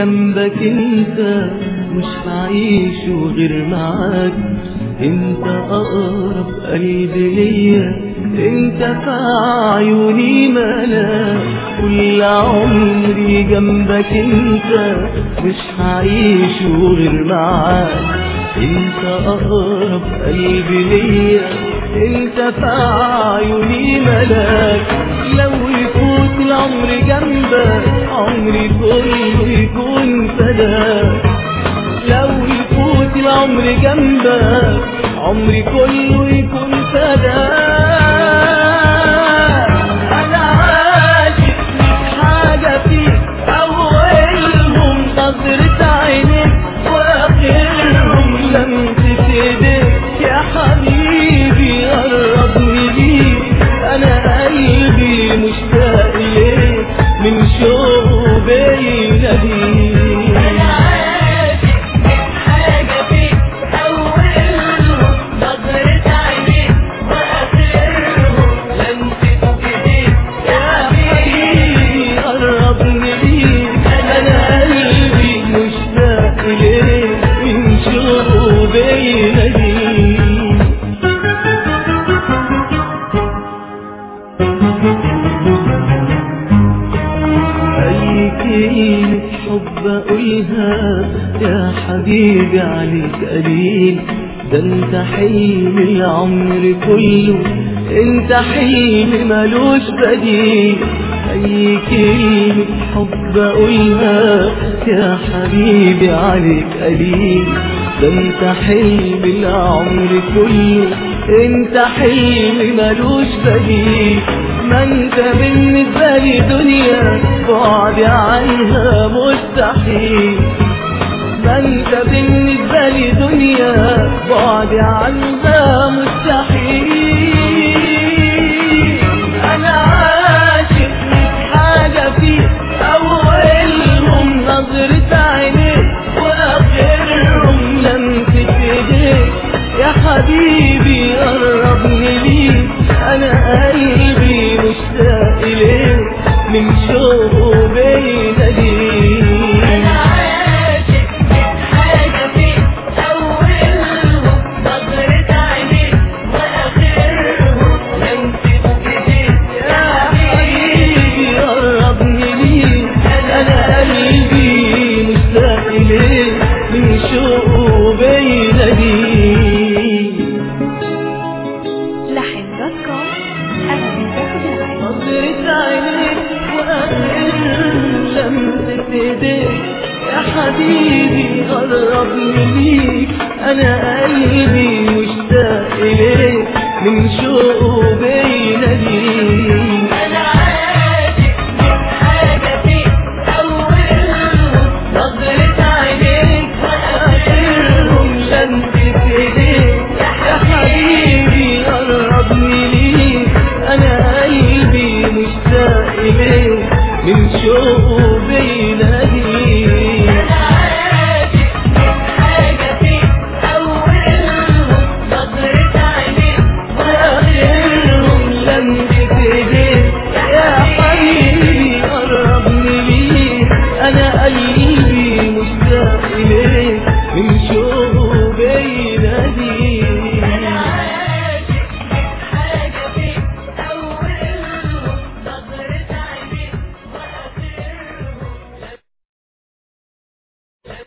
جنبك انت مش هعيش غير معاك انت اقرب قلبي ليا انت في عيوني ملاك كل عمري جنبك انت مش هعيش غير معاك انت اقرب قلبي ليا انت في عيوني ملاك لو يفوت العمر جنبك عمري كله يكون فداك لو يفوت العمر جنبك عمري كله يكون فداك انا عاشق ليك حاجه فيك اولهم نظره عينيك واخرهم لمسه ايديك يا حبيبي قربني ليك انا قلبي مشتاق ليك من شوق بيناديك أنا عاشق من حاجة فيك أولهم نظرة عينيك وآخرهم لمسة إيديك يا حبيبي قربني ليك انا قلبي مشتاق ليك من شوق بيناديك أي كلمة حب أقولها يا حبيبي عليك قليل ده انت حلم العمر كله انت حلم ملوش بديل أي كلمة حب أقولها يا حبيبي عليك قليل ده انت حلم العمر كله انت حلم ملوش بديل ما انت بالنسبة لي دنيا بعد عنها مستحيل ما انت بالنسبة لي دنيا بعد عنها مستحيل انا عاشق لك حاجة فيك اولهم نظرة عينيك واخرهم لمسة ايديك يا حبيبي قربني ليك انا قلبي مشتاق ليك من شوق بيناديك أنا عاشق من حاجة فيك أولهم نظرة عينيك وآخرهم لمسة إيديك يا حبيبي قربني ليك انا قلبي مشتاق ليك من شوق بيناديك لحن دوت كوم أنا بنتاخد العين نظرة عينيك وآخرهم لمسة ايديك يا حبيبي قربني ليك انا قلبي